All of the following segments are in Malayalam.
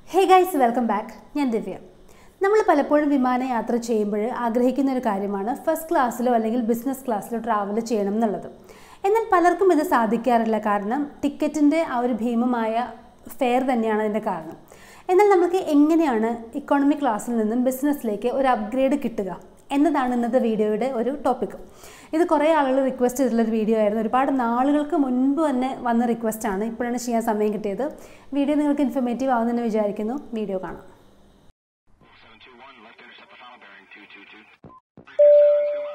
ഹേ ഗൈസ് വെൽക്കം ബാക്ക് ഞാൻ ദിവ്യ നമ്മൾ പലപ്പോഴും വിമാനയാത്ര ചെയ്യുമ്പോൾ ആഗ്രഹിക്കുന്ന ഒരു കാര്യമാണ് ഫസ്റ്റ് ക്ലാസ്സിലോ അല്ലെങ്കിൽ ബിസിനസ് ക്ലാസ്സിലോ ട്രാവൽ ചെയ്യണം എന്നുള്ളത് എന്നാൽ പലർക്കും ഇത് സാധിക്കാറില്ല കാരണം ടിക്കറ്റിൻ്റെ ആ ഒരു ഭീമമായ ഫെയർ തന്നെയാണ് അതിൻ്റെ കാരണം എന്നാൽ നമുക്ക് എങ്ങനെയാണ് ഇക്കോണമി ക്ലാസ്സിൽ നിന്നും ബിസിനസ്സിലേക്ക് ഒരു അപ്ഗ്രേഡ് കിട്ടുക എന്നതാണ് ഇന്നത്തെ വീഡിയോയുടെ ഒരു ടോപ്പിക് ഇത് കുറേ ആളുകൾ റിക്വസ്റ്റ് ചെയ്തിട്ടുള്ളൊരു വീഡിയോ ആയിരുന്നു ഒരുപാട് നാളുകൾക്ക് മുൻപ് തന്നെ വന്ന റിക്വസ്റ്റ് ആണ് ഇപ്പോഴാണ് ചെയ്യാൻ സമയം കിട്ടിയത് വീഡിയോ നിങ്ങൾക്ക് ഇൻഫർമേറ്റീവ് ആവുമെന്ന് വിചാരിക്കുന്നു വീഡിയോ കാണാം 721, left intercept the final bearing 222. 72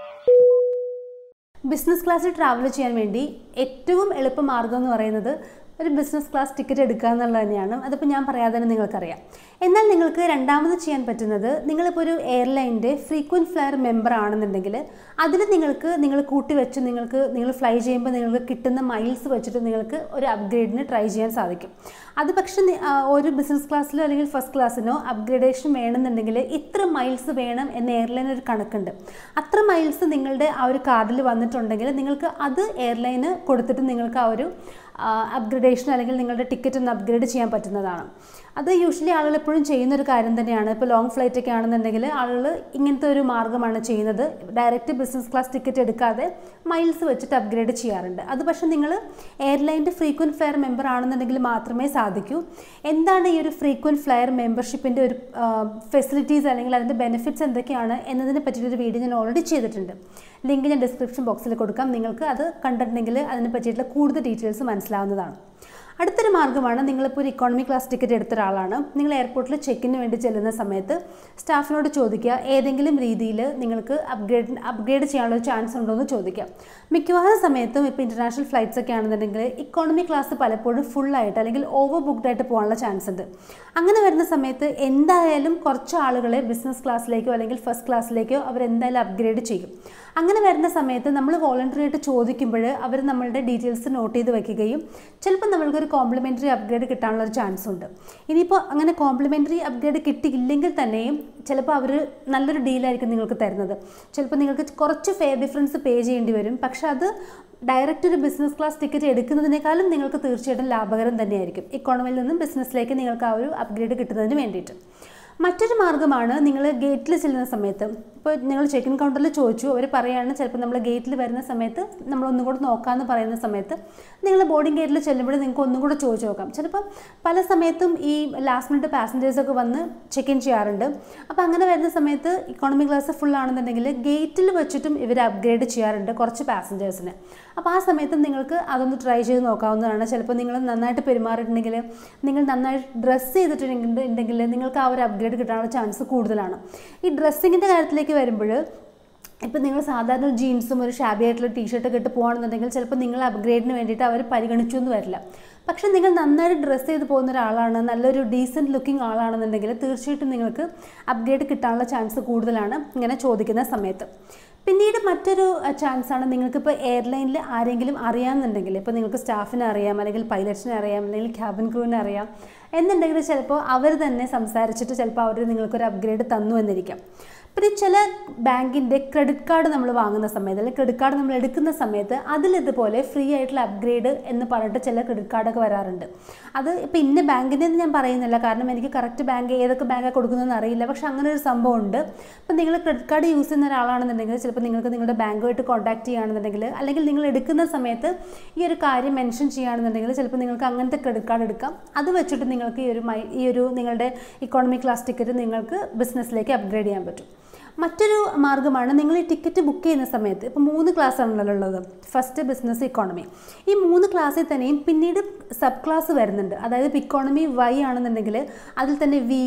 miles. Business ക്ലാസ്സിൽ ട്രാവൽ ചെയ്യാൻ വേണ്ടി ഏറ്റവും എളുപ്പ മാർഗം എന്ന് പറയുന്നത് ഒരു ബിസിനസ് ക്ലാസ് ടിക്കറ്റ് എടുക്കുക എന്നുള്ളത് തന്നെയാണ് അതിപ്പോൾ ഞാൻ പറയാതെ തന്നെ നിങ്ങൾക്കറിയാം എന്നാൽ നിങ്ങൾക്ക് രണ്ടാമത് ചെയ്യാൻ പറ്റുന്നത് നിങ്ങളിപ്പോൾ ഒരു എയർലൈൻ്റെ ഫ്രീക്വൻറ്റ് ഫ്ലയർ മെമ്പർ ആണെന്നുണ്ടെങ്കിൽ അതിൽ നിങ്ങൾക്ക് നിങ്ങൾ കൂട്ടി വെച്ച് നിങ്ങൾക്ക് നിങ്ങൾ ഫ്ലൈ ചെയ്യുമ്പോൾ നിങ്ങൾക്ക് കിട്ടുന്ന മൈൽസ് വെച്ചിട്ട് നിങ്ങൾക്ക് ഒരു അപ്ഗ്രേഡിന് ട്രൈ ചെയ്യാൻ സാധിക്കും അത് പക്ഷേ നി- ആ, ഒരു ബിസിനസ് ക്ലാസ്സിലോ അല്ലെങ്കിൽ ഫസ്റ്റ് ക്ലാസ്സിനോ അപ്ഗ്രേഡേഷൻ വേണമെന്നുണ്ടെങ്കിൽ ഇത്ര മൈൽസ് വേണം എന്ന എയർലൈൻ ഒരു കണക്കുണ്ട് അത്ര മൈൽസ് നിങ്ങളുടെ ആ ഒരു കാർഡിൽ വന്നിട്ടുണ്ടെങ്കിൽ നിങ്ങൾക്ക് അത് എയർലൈന് കൊടുത്തിട്ട് നിങ്ങൾക്ക് ആ ഒരു അപ്ഗ്രേഡേഷൻ അല്ലെങ്കിൽ നിങ്ങളുടെ ടിക്കറ്റ് ഒന്ന് അപ്ഗ്രേഡ് ചെയ്യാൻ പറ്റുന്നതാണ് അത് യൂഷ്വലി ആളുകൾ എപ്പോഴും ചെയ്യുന്ന ഒരു കാര്യം തന്നെയാണ് ഇപ്പോൾ ലോങ് ഫ്ലൈറ്റ് ഒക്കെ ആണെന്നുണ്ടെങ്കിൽ ആളുകൾ ഇങ്ങനത്തെ ഒരു മാർഗ്ഗമാണ് ചെയ്യുന്നത് ഡയറക്റ്റ് ബിസിനസ് ക്ലാസ് ടിക്കറ്റ് എടുക്കാതെ മൈൽസ് വെച്ചിട്ട് അപ്ഗ്രേഡ് ചെയ്യാറുണ്ട് അത് പക്ഷേ നിങ്ങൾ എയർലൈൻ്റെ ഫ്രീക്വൻറ്റ് ഫ്ലയർ മെമ്പർ ആണെന്നുണ്ടെങ്കിൽ മാത്രമേ സാധിക്കൂ എന്താണ് ഈ ഒരു ഫ്രീക്വൻറ്റ് ഫ്ലയർ മെമ്പർഷിപ്പിൻ്റെ ഒരു ഫെസിലിറ്റീസ് അല്ലെങ്കിൽ അതിൻ്റെ ബെനിഫിറ്റ്സ് എന്തൊക്കെയാണ് എന്നതിനെ പറ്റിയിട്ടൊരു വീഡിയോ ഞാൻ ഓൾറെഡി ചെയ്തിട്ടുണ്ട് ലിങ്ക് ഞാൻ ഡിസ്ക്രിപ്ഷൻ ബോക്സിൽ കൊടുക്കാം നിങ്ങൾക്ക് അത് കണ്ടിട്ടുണ്ടെങ്കിൽ അതിനെ പറ്റിയിട്ടുള്ള കൂടുതൽ ഡീറ്റെയിൽസ് മനസ്സിലാവുന്നതാണ് അടുത്തൊരു മാർഗ്ഗമാണ് നിങ്ങളിപ്പോൾ ഒരു ഇക്കോണമി ക്ലാസ് ടിക്കറ്റ് എടുത്ത ഒരാളാണ് നിങ്ങൾ എയർപോർട്ടിൽ ചെക്കിന് വേണ്ടി ചെല്ലുന്ന സമയത്ത് സ്റ്റാഫിനോട് ചോദിക്കുക ഏതെങ്കിലും രീതിയിൽ നിങ്ങൾക്ക് അപ്ഗ്രേഡ് അപ്ഗ്രേഡ് ചെയ്യാനുള്ള ഒരു ചാൻസ് ഉണ്ടോ എന്ന് ചോദിക്കാം മിക്കവാറും സമയത്തും ഇപ്പോൾ ഇൻ്റർനാഷണൽ ഫ്ലൈറ്റ്സ് ഒക്കെ ആണെന്നുണ്ടെങ്കിൽ ഇക്കോണമി ക്ലാസ് പലപ്പോഴും ഫുള്ളായിട്ട് അല്ലെങ്കിൽ ഓവർ ബുക്ക്ഡ് ആയിട്ട് പോകാനുള്ള ചാൻസ് ഉണ്ട് അങ്ങനെ വരുന്ന സമയത്ത് എന്തായാലും കുറച്ച് ആളുകളെ ബിസിനസ് ക്ലാസ്സിലേക്കോ അല്ലെങ്കിൽ ഫസ്റ്റ് ക്ലാസ്സിലേക്കോ അവർ എന്തായാലും അപ്ഗ്രേഡ് ചെയ്യും അങ്ങനെ വരുന്ന സമയത്ത് നമ്മൾ വോളണ്ടറി ആയിട്ട് ചോദിക്കുമ്പോൾ അവർ നമ്മളുടെ ഡീറ്റെയിൽസ് നോട്ട് ചെയ്ത് വെക്കുകയും ചിലപ്പോൾ നമ്മൾക്കൊരു കോംപ്ലിമെൻ്ററി അപ്ഗ്രേഡ് കിട്ടാനുള്ള ഒരു ചാൻസ് ഉണ്ട് ഇനിയിപ്പോൾ അങ്ങനെ കോംപ്ലിമെൻ്ററി അപ്ഗ്രേഡ് കിട്ടിയില്ലെങ്കിൽ തന്നെയും ചിലപ്പോൾ അവർ നല്ലൊരു ഡീലായിരിക്കും നിങ്ങൾക്ക് തരുന്നത് ചിലപ്പോൾ നിങ്ങൾക്ക് കുറച്ച് ഫെയർ ഡിഫറൻസ് പേ ചെയ്യേണ്ടി വരും പക്ഷെ അത് ഡയറക്റ്റ് ഒരു ബിസിനസ് ക്ലാസ് ടിക്കറ്റ് എടുക്കുന്നതിനേക്കാളും നിങ്ങൾക്ക് തീർച്ചയായിട്ടും ലാഭകരം തന്നെയായിരിക്കും ഇക്കോണമിയിൽ നിന്നും ബിസിനസ്സിലേക്ക് നിങ്ങൾക്ക് ആ ഒരു അപ്ഗ്രേഡ് കിട്ടുന്നതിന് വേണ്ടിയിട്ട് മറ്റൊരു മാർഗ്ഗമാണ് നിങ്ങൾ ഗേറ്റിൽ ചെല്ലുന്ന സമയത്ത് ഇപ്പോൾ നിങ്ങൾ ചെക്ക് ഇൻ കൗണ്ടറിൽ ചോദിച്ചു അവർ പറയുകയാണ് ചിലപ്പോൾ നമ്മൾ ഗേറ്റിൽ വരുന്ന സമയത്ത് നമ്മൾ ഒന്നും കൂടെ നോക്കാമെന്ന് പറയുന്ന സമയത്ത് നിങ്ങൾ ബോർഡിംഗ് ഗേറ്റിൽ ചെല്ലുമ്പോൾ നിങ്ങൾക്ക് ഒന്നും കൂടെ ചോദിച്ചു നോക്കാം ചിലപ്പോൾ പല സമയത്തും ഈ ലാസ്റ്റ് മിനിറ്റ് പാസഞ്ചേഴ്സൊക്കെ വന്ന് ചെക്ക് ഇൻ ചെയ്യാറുണ്ട് അപ്പോൾ അങ്ങനെ വരുന്ന സമയത്ത് ഇക്കോണമി ക്ലാസ് ഫുൾ ആണെന്നുണ്ടെങ്കിൽ ഗേറ്റിൽ വെച്ചിട്ടും ഇവർ അപ്ഗ്രേഡ് ചെയ്യാറുണ്ട് കുറച്ച് പാസഞ്ചേഴ്സിന് അപ്പോൾ ആ സമയത്ത് നിങ്ങൾക്ക് അതൊന്ന് ട്രൈ ചെയ്ത് നോക്കാവുന്നതാണ് ചിലപ്പോൾ നിങ്ങൾ നന്നായിട്ട് പെരുമാറിയിട്ടുണ്ടെങ്കിൽ നിങ്ങൾ നന്നായിട്ട് ഡ്രസ്സ് ചെയ്തിട്ടുണ്ടെങ്കിൽ ഉണ്ടെങ്കിൽ നിങ്ങൾക്ക് ആ ഒരു അപ്ഗ്രേഡ് കിട്ടാനുള്ള ചാൻസ് കൂടുതലാണ് ഈ ഡ്രസ്സിങ്ങിൻ്റെ കാര്യത്തിലേക്ക് വരുമ്പോൾ ഇപ്പം നിങ്ങൾ സാധാരണ ഒരു ജീൻസും ഒരു ഷാബി ആയിട്ടുള്ള ടീഷർട്ടൊക്കെ ഇട്ട് പോകുകയാണെന്നുണ്ടെങ്കിൽ ചിലപ്പോൾ നിങ്ങൾ അപ്ഗ്രേഡിന് വേണ്ടിയിട്ട് അവർ പരിഗണിച്ചു എന്ന് വരില്ല പക്ഷേ നിങ്ങൾ നന്നായിട്ട് ഡ്രസ്സ് ചെയ്ത് പോകുന്ന ഒരാളാണ് നല്ലൊരു ഡീസൻറ്റ് ലുക്കിംഗ് ആളാണെന്നുണ്ടെങ്കിൽ തീർച്ചയായിട്ടും നിങ്ങൾക്ക് അപ്ഗ്രേഡ് കിട്ടാനുള്ള ചാൻസ് കൂടുതലാണ് ഇങ്ങനെ ചോദിക്കുന്ന സമയത്ത് പിന്നീട് മറ്റൊരു ചാൻസ് ആണ് നിങ്ങൾക്കിപ്പോൾ എയർലൈനിൽ ആരെങ്കിലും അറിയാമെന്നുണ്ടെങ്കിൽ ഇപ്പോൾ നിങ്ങൾക്ക് സ്റ്റാഫിനെ അറിയാം അല്ലെങ്കിൽ പൈലറ്റ്സിനെ അറിയാം അല്ലെങ്കിൽ ക്യാബിൻ ക്രൂവിനെ അറിയാം എന്നുണ്ടെങ്കിൽ ചിലപ്പോൾ അവർ തന്നെ സംസാരിച്ചിട്ട് ചിലപ്പോൾ അവർ നിങ്ങൾക്കൊരു അപ്ഗ്രേഡ് തന്നു എന്നിരിക്കാം പിന്നെ ചില ബാങ്കിൻ്റെ ക്രെഡിറ്റ് കാർഡ് നമ്മൾ വാങ്ങുന്ന സമയത്ത് അല്ലെങ്കിൽ ക്രെഡിറ്റ് കാർഡ് നമ്മൾ എടുക്കുന്ന സമയത്ത് അതിലിതുപോലെ ഫ്രീ ആയിട്ടുള്ള അപ്ഗ്രേഡ് എന്ന് പറഞ്ഞിട്ട് ചില ക്രെഡിറ്റ് കാർഡൊക്കെ വരാറുണ്ട് അത് ഇപ്പോൾ ഇന്ന ബാങ്കിൻ്റെ ഞാൻ പറയുന്നില്ല കാരണം എനിക്ക് കറക്റ്റ് ബാങ്ക് ഏതൊക്കെ ബാങ്കാണ് കൊടുക്കുന്നതെന്ന് അറിയില്ല പക്ഷെ അങ്ങനെ ഒരു സംഭവം ഉണ്ട് ഇപ്പം നിങ്ങൾ ക്രെഡിറ്റ് കാർഡ് യൂസ് ചെയ്യുന്ന ഒരാളാണെന്നുണ്ടെങ്കിൽ ചിലപ്പോൾ നിങ്ങൾക്ക് നിങ്ങളുടെ ബാങ്കുമായിട്ട് കോൺടാക്ട് ചെയ്യുകയാണെന്നുണ്ടെങ്കിൽ അല്ലെങ്കിൽ നിങ്ങൾ എടുക്കുന്ന സമയത്ത് ഈ ഒരു കാര്യം മെൻഷൻ ചെയ്യുകയാണെന്നുണ്ടെങ്കിൽ ചിലപ്പോൾ നിങ്ങൾക്ക് അങ്ങനത്തെ ക്രെഡിറ്റ് കാർഡ് എടുക്കാം അത് വെച്ചിട്ട് നിങ്ങൾക്ക് ഈ ഒരു മൈ ഈ ഒരു നിങ്ങളുടെ ഇക്കോണമി ക്ലാസ് ടിക്കറ്റ് നിങ്ങൾക്ക് ബിസിനസ്സിലേക്ക് അപ്ഗ്രേഡ് ചെയ്യാൻ പറ്റും മറ്റൊരു മാർഗ്ഗമാണ് നിങ്ങൾ ഈ ടിക്കറ്റ് ബുക്ക് ചെയ്യുന്ന സമയത്ത് ഇപ്പോൾ മൂന്ന് ക്ലാസ് ആണല്ലോ ഉള്ളത് ഫസ്റ്റ് ബിസിനസ് ഇക്കോണമി ഈ മൂന്ന് ക്ലാസ്സിൽ തന്നെയും പിന്നീട് സബ് ക്ലാസ് വരുന്നുണ്ട് അതായത് ഇപ്പോൾ ഇക്കോണമി വൈ ആണെന്നുണ്ടെങ്കിൽ അതിൽ തന്നെ വി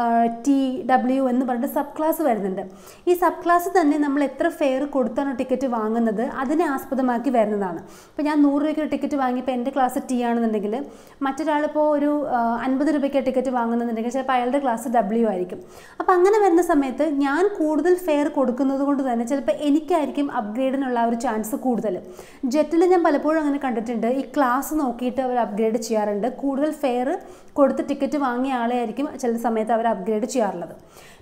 ടി ഡബ്ല്യു എന്ന് പറഞ്ഞിട്ട് സബ് ക്ലാസ് വരുന്നുണ്ട് ഈ സബ് ക്ലാസ് തന്നെ നമ്മൾ എത്ര ഫെയർ കൊടുത്താണോ ടിക്കറ്റ് വാങ്ങുന്നത് അതിനെ ആസ്പദമാക്കി വരുന്നതാണ് ഇപ്പോൾ ഞാൻ നൂറ് രൂപയ്ക്ക് ടിക്കറ്റ് വാങ്ങിയപ്പോൾ എൻ്റെ ക്ലാസ് ടി ആണെന്നുണ്ടെങ്കിൽ മറ്റൊരാളിപ്പോൾ ഒരു ആ, അൻപത് രൂപയ്ക്ക് ടിക്കറ്റ് വാങ്ങുന്നുണ്ടെങ്കിൽ ചിലപ്പോൾ അയാളുടെ ക്ലാസ് ഡബ്ല്യു ആയിരിക്കും അപ്പോൾ അങ്ങനെ വരുന്ന സമയത്ത് ഞാൻ കൂടുതൽ ഫെയർ കൊടുക്കുന്നത് കൊണ്ട് തന്നെ ചിലപ്പോൾ എനിക്കായിരിക്കും അപ്ഗ്രേഡിനുള്ള ആ ഒരു ചാൻസ് കൂടുതൽ ജെറ്റിൽ ഞാൻ പലപ്പോഴും അങ്ങനെ കണ്ടിട്ടുണ്ട് ഈ ക്ലാസ് നോക്കിയിട്ട് അവർ അപ്ഗ്രേഡ് ചെയ്യാറുണ്ട് കൂടുതൽ ഫെയർ കൊടുത്ത് ടിക്കറ്റ് വാങ്ങിയ ആളെ ആയിരിക്കും ചില സമയത്ത് അവർ അപ്ഗ്രേഡ് ചെയ്യാറുള്ളത്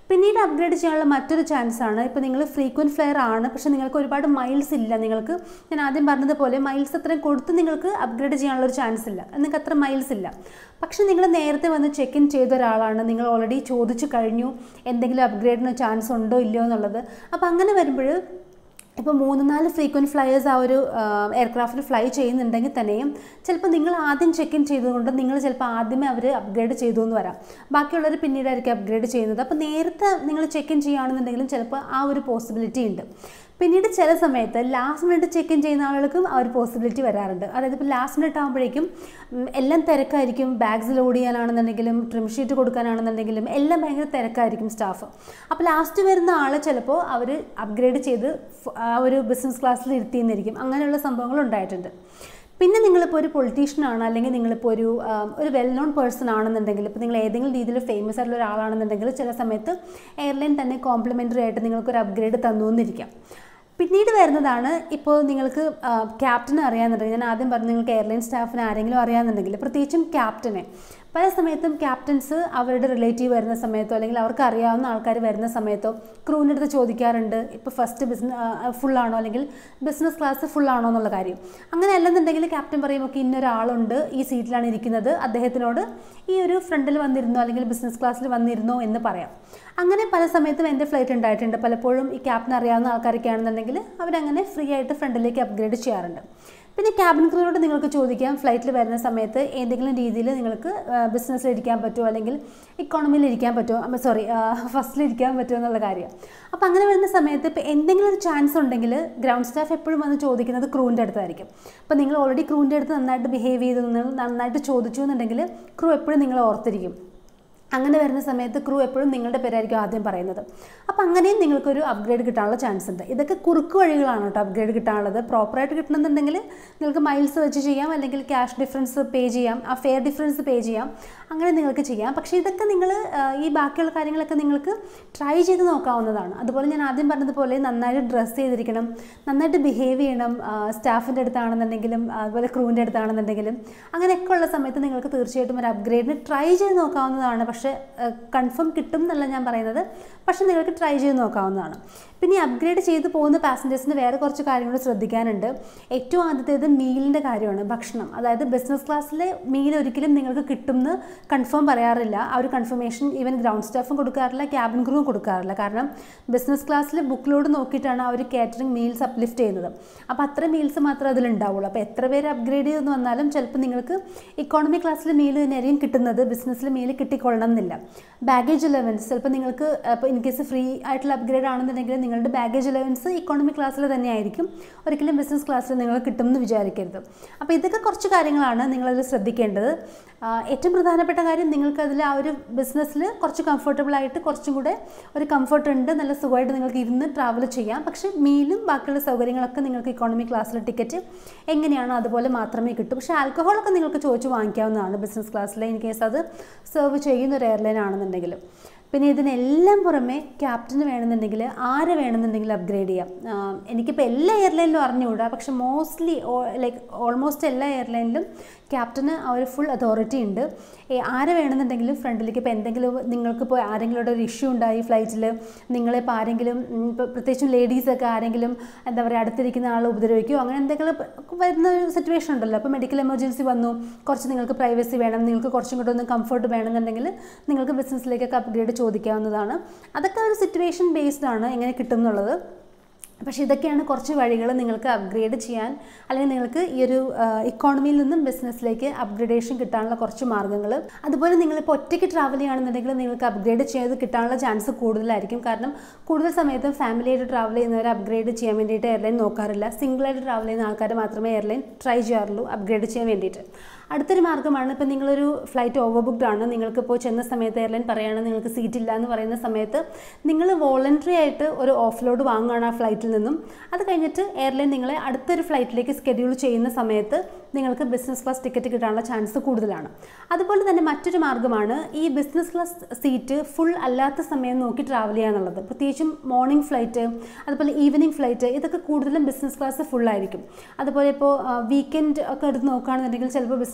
പിന്നീട് അപ്ഗ്രേഡ് ചെയ്യാനുള്ള മറ്റൊരു ചാൻസ് ആണ് ഇപ്പോൾ നിങ്ങൾ ഫ്രീക്വൻറ്റ് ഫ്ലയർ ആണ് പക്ഷേ നിങ്ങൾക്ക് ഒരുപാട് മൈൽസ് ഇല്ല നിങ്ങൾക്ക് ഞാൻ ആദ്യം പറഞ്ഞതുപോലെ മൈൽസ് അത്രയും കൊടുത്ത് നിങ്ങൾക്ക് അപ്ഗ്രേഡ് ചെയ്യാനുള്ള ഒരു ചാൻസ് ഇല്ല നിങ്ങൾക്ക് അത്ര മൈൽസ് ഇല്ല പക്ഷേ നിങ്ങൾ നേരത്തെ വന്ന് ചെക്ക് ഇൻ ചെയ്ത ഒരാളാണ് നിങ്ങൾ ഓൾറെഡി ചോദിച്ചു കഴിഞ്ഞു എന്തെങ്കിലും അപ്ഗ്രേഡിന് ചാൻസ് ഉണ്ടോ ഇല്ലയോ എന്നുള്ളത് അപ്പോൾ അങ്ങനെ വരുമ്പോൾ ഇപ്പോൾ മൂന്ന് നാല് ഫ്രീക്വൻറ്റ് ഫ്ലയേഴ്സ് ആ ഒരു എയർക്രാഫ്റ്റിൽ ഫ്ലൈ ചെയ്യുന്നുണ്ടെങ്കിൽ തന്നെയും ചിലപ്പോൾ നിങ്ങൾ ആദ്യം ചെക്ക് ഇൻ ചെയ്തുകൊണ്ട് നിങ്ങൾ ചിലപ്പോൾ ആദ്യമേ അവർ അപ്ഗ്രേഡ് ചെയ്തു എന്ന് വരാം ബാക്കിയുള്ളവർ പിന്നീടായിരിക്കും അപ്ഗ്രേഡ് ചെയ്യുന്നത് അപ്പോൾ നേരത്തെ നിങ്ങൾ ചെക്ക് ഇൻ ചെയ്യുകയാണെന്നുണ്ടെങ്കിലും ചിലപ്പോൾ ആ ഒരു പോസിബിലിറ്റി ഉണ്ട് പിന്നീട് ചില സമയത്ത് ലാസ്റ്റ് മിനിറ്റ് ചെക്ക് ഇൻ ചെയ്യുന്ന ആളുകൾക്കും ആ ഒരു പോസിബിലിറ്റി വരാറുണ്ട് അതായത് ഇപ്പോൾ ലാസ്റ്റ് മിനിറ്റ് ആകുമ്പോഴേക്കും ഉം, എല്ലാം തിരക്കായിരിക്കും ബാഗ്സ് ലോഡ് ചെയ്യാനാണെന്നുണ്ടെങ്കിലും ട്രിം ഷീറ്റ് കൊടുക്കാനാണെന്നുണ്ടെങ്കിലും എല്ലാം ഭയങ്കര തിരക്കായിരിക്കും സ്റ്റാഫ് അപ്പോൾ ലാസ്റ്റ് വരുന്ന ആൾ ചിലപ്പോൾ അവർ അപ്ഗ്രേഡ് ചെയ്ത് ഫ്- ആ ഒരു ബിസിനസ് ക്ലാസ്സിൽ ഇരുത്തിയെന്നിരിക്കും അങ്ങനെയുള്ള സംഭവങ്ങൾ ഉണ്ടായിട്ടുണ്ട് പിന്നെ നിങ്ങളിപ്പോൾ ഒരു പൊളിറ്റീഷ്യനാണ് അല്ലെങ്കിൽ നിങ്ങളിപ്പോൾ ഒരു ആ, ഒരു വെൽ നോൺ പേഴ്സൺ ആണെന്നുണ്ടെങ്കിൽ ഇപ്പോൾ നിങ്ങൾ ഏതെങ്കിലും രീതിയിൽ ഫേമസ് ആയിട്ടുള്ള ഒരാളാണെന്നുണ്ടെങ്കിൽ ചില സമയത്ത് എയർലൈൻ തന്നെ കോംപ്ലിമെൻ്ററി ആയിട്ട് നിങ്ങൾക്കൊരു അപ്ഗ്രേഡ് തന്നു എന്നിരിക്കാം പിന്നീട് വരുന്നതാണ് ഇപ്പോൾ നിങ്ങൾക്ക് ക്യാപ്റ്റനെ അറിയാമെന്നുണ്ടെങ്കിൽ ഞാൻ ആദ്യം പറഞ്ഞു നിങ്ങൾക്ക് എയർലൈൻ സ്റ്റാഫിനെ ആരെങ്കിലും അറിയാമെന്നുണ്ടെങ്കിൽ പ്രത്യേകിച്ചും ക്യാപ്റ്റനെ പല സമയത്തും ക്യാപ്റ്റൻസ് അവരുടെ റിലേറ്റീവ് വരുന്ന സമയത്തോ അല്ലെങ്കിൽ അവർക്ക് അറിയാവുന്ന ആൾക്കാർ വരുന്ന സമയത്തോ ക്രൂവിൻ്റെ അടുത്ത് ചോദിക്കാറുണ്ട് ഇപ്പോൾ ഫസ്റ്റ് ബിസിനസ് ഫുള്ളാണോ അല്ലെങ്കിൽ ബിസിനസ് ക്ലാസ് ഫുള്ളാണോ എന്നുള്ള കാര്യം അങ്ങനെ അല്ലെന്നുണ്ടെങ്കിൽ ക്യാപ്റ്റൻ പറയും ഒക്കെ ഇന്നൊരാളുണ്ട് ഈ സീറ്റിലാണ് ഇരിക്കുന്നത് അദ്ദേഹത്തിനോട് ഈ ഒരു ഫ്രണ്ടിൽ വന്നിരുന്നോ അല്ലെങ്കിൽ ബിസിനസ് ക്ലാസ്സിൽ വന്നിരുന്നോ എന്ന് പറയാം അങ്ങനെ പല സമയത്തും എൻ്റെ ഫ്ലൈറ്റ് ഉണ്ടായിട്ടുണ്ട് പലപ്പോഴും ഈ ക്യാപ്റ്റൻ അറിയാവുന്ന ആൾക്കാരൊക്കെ ആണെന്നുണ്ടെങ്കിൽ അവരങ്ങനെ ഫ്രീ ആയിട്ട് ഫ്രണ്ടിലേക്ക് അപ്ഗ്രേഡ് ചെയ്യാറുണ്ട് പിന്നെ ക്യാബിൻ ക്രൂവിനോട് നിങ്ങൾക്ക് ചോദിക്കാം ഫ്ലൈറ്റിൽ വരുന്ന സമയത്ത് ഏതെങ്കിലും രീതിയിൽ നിങ്ങൾക്ക് ബിസിനസ്സിൽ ഇരിക്കാൻ പറ്റുമോ അല്ലെങ്കിൽ ഇക്കോണമിയിൽ ഇരിക്കാൻ പറ്റുമോ സോറി ഫസ്റ്റിൽ ഇരിക്കാൻ പറ്റുമോ എന്നുള്ള കാര്യം അപ്പോൾ അങ്ങനെ വരുന്ന സമയത്ത് ഇപ്പോൾ എന്തെങ്കിലും ഒരു ചാൻസ് ഉണ്ടെങ്കിൽ ഗ്രൗണ്ട് സ്റ്റാഫ് എപ്പോഴും വന്ന് ചോദിക്കുന്നത് ക്രൂവിൻ്റെ അടുത്തായിരിക്കും അപ്പോൾ നിങ്ങൾ ഓൾറെഡി ക്രൂവിൻ്റെ അടുത്ത് നന്നായിട്ട് ബിഹേവ് ചെയ്തു നിങ്ങൾ നന്നായിട്ട് ചോദിച്ചു എന്നുണ്ടെങ്കിൽ ക്രൂ എപ്പോഴും നിങ്ങളെ ഓർത്തിരിക്കും അങ്ങനെ വരുന്ന സമയത്ത് ക്രൂ എപ്പോഴും നിങ്ങളുടെ പേരായിരിക്കും ആദ്യം പറയുന്നത് അപ്പോൾ അങ്ങനെയും നിങ്ങൾക്കൊരു അപ്ഗ്രേഡ് കിട്ടാനുള്ള ചാൻസ് ഉണ്ട് ഇതൊക്കെ കുറുക്ക് വഴികളാണ് കേട്ടോ അപ്ഗ്രേഡ് കിട്ടാനുള്ളത് പ്രോപ്പറായിട്ട് കിട്ടണമെന്നുണ്ടെങ്കിൽ നിങ്ങൾക്ക് മൈൽസ് വെച്ച് ചെയ്യാം അല്ലെങ്കിൽ ക്യാഷ് ഡിഫറൻസ് പേ ചെയ്യാം ആ ഫെയർ ഡിഫറൻസ് പേ ചെയ്യാം അങ്ങനെ നിങ്ങൾക്ക് ചെയ്യാം പക്ഷേ ഇതൊക്കെ നിങ്ങൾ ഈ ബാക്കിയുള്ള കാര്യങ്ങളൊക്കെ നിങ്ങൾക്ക് ട്രൈ ചെയ്ത് നോക്കാവുന്നതാണ് അതുപോലെ ഞാൻ ആദ്യം പറഞ്ഞതുപോലെ നന്നായിട്ട് ഡ്രസ്സ് ചെയ്തിരിക്കണം നന്നായിട്ട് ബിഹേവ് ചെയ്യണം സ്റ്റാഫിൻ്റെ അടുത്താണെന്നുണ്ടെങ്കിലും അതുപോലെ ക്രൂവിൻ്റെ അടുത്താണെന്നുണ്ടെങ്കിലും അങ്ങനെയൊക്കെ ഉള്ള സമയത്ത് നിങ്ങൾക്ക് തീർച്ചയായിട്ടും ഒരു അപ്ഗ്രേഡിന് ട്രൈ ചെയ്ത് നോക്കാവുന്നതാണ് പക്ഷേ കൺഫേം കിട്ടും എന്നല്ല ഞാൻ പറയുന്നത് പക്ഷേ നിങ്ങൾക്ക് ട്രൈ ചെയ്ത് നോക്കാവുന്നതാണ് പിന്നെ ഈ അപ്ഗ്രേഡ് ചെയ്ത് പോകുന്ന പാസഞ്ചേഴ്സിന് വേറെ കുറച്ച് കാര്യങ്ങൾ ശ്രദ്ധിക്കാനുണ്ട് ഏറ്റവും ആദ്യത്തേത് മീലിൻ്റെ കാര്യമാണ് ഭക്ഷണം അതായത് ബിസിനസ് ക്ലാസ്സിലെ മീൽ ഒരിക്കലും നിങ്ങൾക്ക് കിട്ടുമെന്ന് കൺഫേം പറയാറില്ല ആ ഒരു കൺഫർമേഷൻ ഈവൻ ഗ്രൗണ്ട് സ്റ്റാഫും കൊടുക്കാറില്ല ക്യാബിൻ ക്രൂവും കൊടുക്കാറില്ല കാരണം ബിസിനസ് ക്ലാസ്സിൽ ബുക്ക് ലോഡ് നോക്കിയിട്ടാണ് അവർ കാറ്ററിംഗ് മീൽസ് അപ്ലിഫ്റ്റ് ചെയ്യുന്നത് അപ്പോൾ അത്ര മീൽസ് മാത്രമേ അതിലുണ്ടാവുള്ളൂ അപ്പോൾ എത്ര പേര് അപ്ഗ്രേഡ് ചെയ്തെന്ന് വന്നാലും ചിലപ്പോൾ നിങ്ങൾക്ക് ഇക്കോണമി ക്ലാസ്സിൽ മീൽ തന്നെയായിരിക്കും കിട്ടുന്നത് ബിസിനസ്സിൽ മീൽ കിട്ടിക്കൊള്ളണം എന്നില്ല ബാഗേജ് അലവൻസ് ചിലപ്പോൾ നിങ്ങൾക്ക് ഇപ്പോൾ ഇൻ കേസ് ഫ്രീ ആയിട്ടുള്ള അപ്ഗ്രേഡ് ആണെന്നുണ്ടെങ്കിൽ നിങ്ങളുടെ ബാഗേജ് അലവൻസ് ഇക്കോണമി ക്ലാസ്സിൽ തന്നെയായിരിക്കും ഒരിക്കലും ബിസിനസ് ക്ലാസ്സിൽ നിങ്ങൾ കിട്ടുമെന്ന് വിചാരിക്കരുത് അപ്പോൾ ഇതൊക്കെ കുറച്ച് കാര്യങ്ങളാണ് നിങ്ങളതിൽ ശ്രദ്ധിക്കേണ്ടത് ആ, ഏറ്റവും പ്രധാനപ്പെട്ട കാര്യം നിങ്ങൾക്ക് അതിൽ ആ ഒരു ബിസിനസ്സിൽ കുറച്ച് കംഫർട്ടബിൾ ആയിട്ട് കുറച്ചും കൂടെ ഒരു കംഫർട്ട് ഉണ്ട് നല്ല സുഖമായിട്ട് നിങ്ങൾക്ക് ഇരുന്ന് ട്രാവൽ ചെയ്യാം പക്ഷേ മീലും ബാക്കിയുള്ള സൗകര്യങ്ങളൊക്കെ നിങ്ങൾക്ക് ഇക്കോണമി ക്ലാസ്സിലെ ടിക്കറ്റ് എങ്ങനെയാണോ അതുപോലെ മാത്രമേ കിട്ടൂ പക്ഷേ ആൽക്കഹോളൊക്കെ നിങ്ങൾക്ക് ചോദിച്ച് വാങ്ങിക്കാവുന്നതാണ് ബിസിനസ് ക്ലാസ്സിൽ ഇൻ കേസ് അത് സെർവ് ചെയ്യുന്ന ഒരു എയർലൈൻ ആണെന്നുണ്ടെങ്കിൽ പിന്നെ ഇതിനെല്ലാം പുറമെ ക്യാപ്റ്റന് വേണമെന്നുണ്ടെങ്കിൽ ആരെ വേണമെന്നുണ്ടെങ്കിൽ അപ്ഗ്രേഡ് ചെയ്യാം ആഹ് എനിക്കിപ്പോൾ എല്ലാ എയർലൈനിലും അറിഞ്ഞുകൂടാ പക്ഷെ മോസ്റ്റ്ലി ലൈക്ക് ഓൾമോസ്റ്റ് എല്ലാ എയർലൈനിലും ക്യാപ്റ്റന് ആ ഒരു ഫുൾ അതോറിറ്റി ഉണ്ട് ഏ, ആരെ വേണമെന്നുണ്ടെങ്കിലും ഫ്രണ്ടിലേക്ക് ഇപ്പോൾ എന്തെങ്കിലും നിങ്ങൾക്ക് ഇപ്പോൾ ആരെങ്കിലും ഒരു ഇഷ്യൂ ഉണ്ടായി ഫ്ലൈറ്റിൽ നിങ്ങളിപ്പോൾ ആരെങ്കിലും ഉം, ഇപ്പോൾ പ്രത്യേകിച്ചും ലേഡീസൊക്കെ ആരെങ്കിലും എന്താ പറയുക അടുത്തിരിക്കുന്ന ആളെ ഉപദ്രവിക്കുകയോ അങ്ങനെ എന്തെങ്കിലും വരുന്ന ഒരു സിറ്റുവേഷൻ ഉണ്ടല്ലോ അപ്പോൾ മെഡിക്കൽ എമർജൻസി വന്നു കുറച്ച് നിങ്ങൾക്ക് പ്രൈവസി വേണം നിങ്ങൾക്ക് കുറച്ചും കൂടെ ഒന്ന് കംഫർട്ട് വേണമെന്നുണ്ടെങ്കിൽ നിങ്ങൾക്ക് ബിസിനസ്സിലേക്കൊക്കെ അപ്ഗ്രേഡ് ചോദിക്കാവുന്നതാണ് അതൊക്കെ ഒരു സിറ്റുവേഷൻ ബേസ്ഡ് ആണ് എങ്ങനെ കിട്ടും എന്നുള്ളത് പക്ഷേ ഇതൊക്കെയാണ് കുറച്ച് വഴികൾ നിങ്ങൾക്ക് അപ്ഗ്രേഡ് ചെയ്യാൻ അല്ലെങ്കിൽ നിങ്ങൾക്ക് ഈ ഒരു ഇക്കോണമിയിൽ നിന്നും ബിസിനസ്സിലേക്ക് അപ്ഗ്രേഡേഷൻ കിട്ടാനുള്ള കുറച്ച് മാർഗ്ഗങ്ങൾ അതുപോലെ നിങ്ങളിപ്പോൾ ഒറ്റയ്ക്ക് ട്രാവൽ ചെയ്യുകയാണെന്നുണ്ടെങ്കിൽ നിങ്ങൾക്ക് അപ്ഗ്രേഡ് ചെയ്ത് കിട്ടാനുള്ള ചാൻസ് കൂടുതലായിരിക്കും കാരണം കൂടുതൽ സമയത്തും ഫാമിലിയായിട്ട് ട്രാവൽ ചെയ്യുന്നവർ അപ്ഗ്രേഡ് ചെയ്യാൻ വേണ്ടിയിട്ട് എയർലൈൻ നോക്കാറില്ല സിംഗിളായിട്ട് ട്രാവൽ ചെയ്യുന്ന ആൾക്കാർ മാത്രമേ എയർലൈൻ ട്രൈ ചെയ്യാറുള്ളൂ അപ്ഗ്രേഡ് ചെയ്യാൻ വേണ്ടിയിട്ട് അടുത്തൊരു മാർഗ്ഗമാണ് ഇപ്പോൾ നിങ്ങളൊരു ഫ്ലൈറ്റ് ഓവർ ബുക്ക്ഡ് ആണ് നിങ്ങൾക്കിപ്പോൾ ചെന്ന സമയത്ത് എയർലൈൻ പറയുകയാണ് നിങ്ങൾക്ക് സീറ്റ് ഇല്ല എന്ന് പറയുന്ന സമയത്ത് നിങ്ങൾ വോളണ്ടറി ആയിട്ട് ഒരു ഓഫ് ലോഡ് വാങ്ങുകയാണ് ആ ഫ്ലൈറ്റിൽ നിന്നും അത് കഴിഞ്ഞിട്ട് എയർലൈൻ നിങ്ങളെ അടുത്തൊരു ഫ്ലൈറ്റിലേക്ക് സ്കെഡ്യൂൾ ചെയ്യുന്ന സമയത്ത് നിങ്ങൾക്ക് ബിസിനസ് ക്ലാസ് ടിക്കറ്റ് കിട്ടാനുള്ള ചാൻസ് കൂടുതലാണ് അതുപോലെ തന്നെ മറ്റൊരു മാർഗ്ഗമാണ് ഈ ബിസിനസ് ക്ലാസ് സീറ്റ് ഫുൾ അല്ലാത്ത സമയം നോക്കി ട്രാവൽ ചെയ്യുക എന്നുള്ളത് പ്രത്യേകിച്ചും മോർണിംഗ് ഫ്ലൈറ്റ് അതുപോലെ ഈവനിങ് ഫ്ലൈറ്റ് ഇതൊക്കെ കൂടുതലും ബിസിനസ് ക്ലാസ് ഫുൾ ആയിരിക്കും അതുപോലെ ഇപ്പോൾ വീക്കെൻഡ് ഒക്കെ എടുത്ത് നോക്കുകയാണെന്നുണ്ടെങ്കിൽ ചിലപ്പോൾ ബിസിനസ്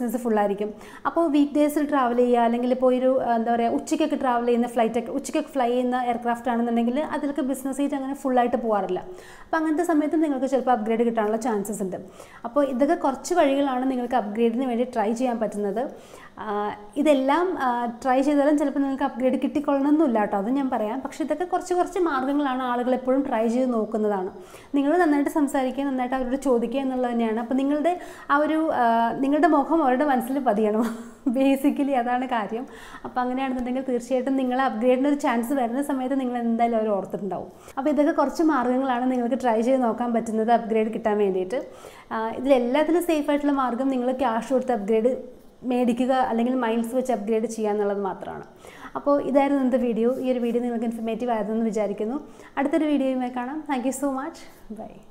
ബിസിനസ് ഫുള്ളായിരിക്കും അപ്പോൾ വീക്ക് ഡേയ്സിൽ ട്രാവൽ ചെയ്യുക അല്ലെങ്കിൽ ഇപ്പോൾ ഒരു ആ, എന്താ പറയുക ഉച്ചയ്ക്കൊക്കെ ട്രാവൽ ചെയ്യുന്ന ഫ്ലൈറ്റൊക്കെ ഉച്ചയ്ക്കൊക്കെ ഫ്ലൈ ചെയ്യുന്ന എയർക്രാഫ്റ്റ് ആണെന്നുണ്ടെങ്കിൽ അതിലൊക്കെ ബിസിനസ് സീറ്റ് അങ്ങനെ ഫുള്ളായിട്ട് പോകാറില്ല അപ്പോൾ അങ്ങനത്തെ സമയത്ത് നിങ്ങൾക്ക് ചിലപ്പോൾ അപ്ഗ്രേഡ് കിട്ടാനുള്ള ചാൻസസ് ഉണ്ട് അപ്പോൾ ഇതൊക്കെ കുറച്ച് വഴികളാണ് നിങ്ങൾക്ക് അപ്ഗ്രേഡിന് വേണ്ടി ട്രൈ ചെയ്യാൻ പറ്റുന്നത് ആ, ഇതെല്ലാം ട്രൈ ചെയ്താലും ചിലപ്പോൾ നിങ്ങൾക്ക് അപ്ഗ്രേഡ് കിട്ടിക്കൊള്ളണമെന്നില്ല കേട്ടോ അത് ഞാൻ പറയാം പക്ഷേ ഇതൊക്കെ കുറച്ച് കുറച്ച് മാർഗ്ഗങ്ങളാണ് ആളുകൾ എപ്പോഴും ട്രൈ ചെയ്ത് നോക്കുന്നതാണ് നിങ്ങൾ നന്നായിട്ട് സംസാരിക്കുക നന്നായിട്ട് അവരോട് ചോദിക്കുക എന്നുള്ളത് തന്നെയാണ് അപ്പോൾ നിങ്ങളുടെ ആ ഒരു ആ, നിങ്ങളുടെ മുഖം അവരുടെ മനസ്സിൽ പതിയണം ബേസിക്കലി അതാണ് കാര്യം അപ്പോൾ അങ്ങനെയാണെന്നുണ്ടെങ്കിൽ തീർച്ചയായിട്ടും നിങ്ങൾ അപ്ഗ്രേഡിന് ഒരു ചാൻസ് വരുന്ന സമയത്ത് നിങ്ങൾ എന്തായാലും അവർ ഓർത്തിട്ടുണ്ടാവും അപ്പോൾ ഇതൊക്കെ കുറച്ച് മാർഗ്ഗങ്ങളാണ് നിങ്ങൾക്ക് ട്രൈ ചെയ്ത് നോക്കാൻ പറ്റുന്നത് അപ്ഗ്രേഡ് കിട്ടാൻ വേണ്ടിയിട്ട് ആ, ഇതിലെല്ലാത്തിലും സേഫ് ആയിട്ടുള്ള മാർഗ്ഗം നിങ്ങൾ ക്യാഷ് കൊടുത്ത് അപ്ഗ്രേഡ് മേടിക്കുക അല്ലെങ്കിൽ മൈൽസ് വെച്ച് അപ്ഗ്രേഡ് ചെയ്യുക എന്നുള്ളത് മാത്രമാണ് അപ്പോൾ ഇതായിരുന്നു ഇന്നത്തെ വീഡിയോ ഈ ഒരു വീഡിയോ നിങ്ങൾക്ക് ഇൻഫർമേറ്റീവ് ആയതെന്ന് വിചാരിക്കുന്നു അടുത്തൊരു വീഡിയോയുമായി കാണാം thank you so much by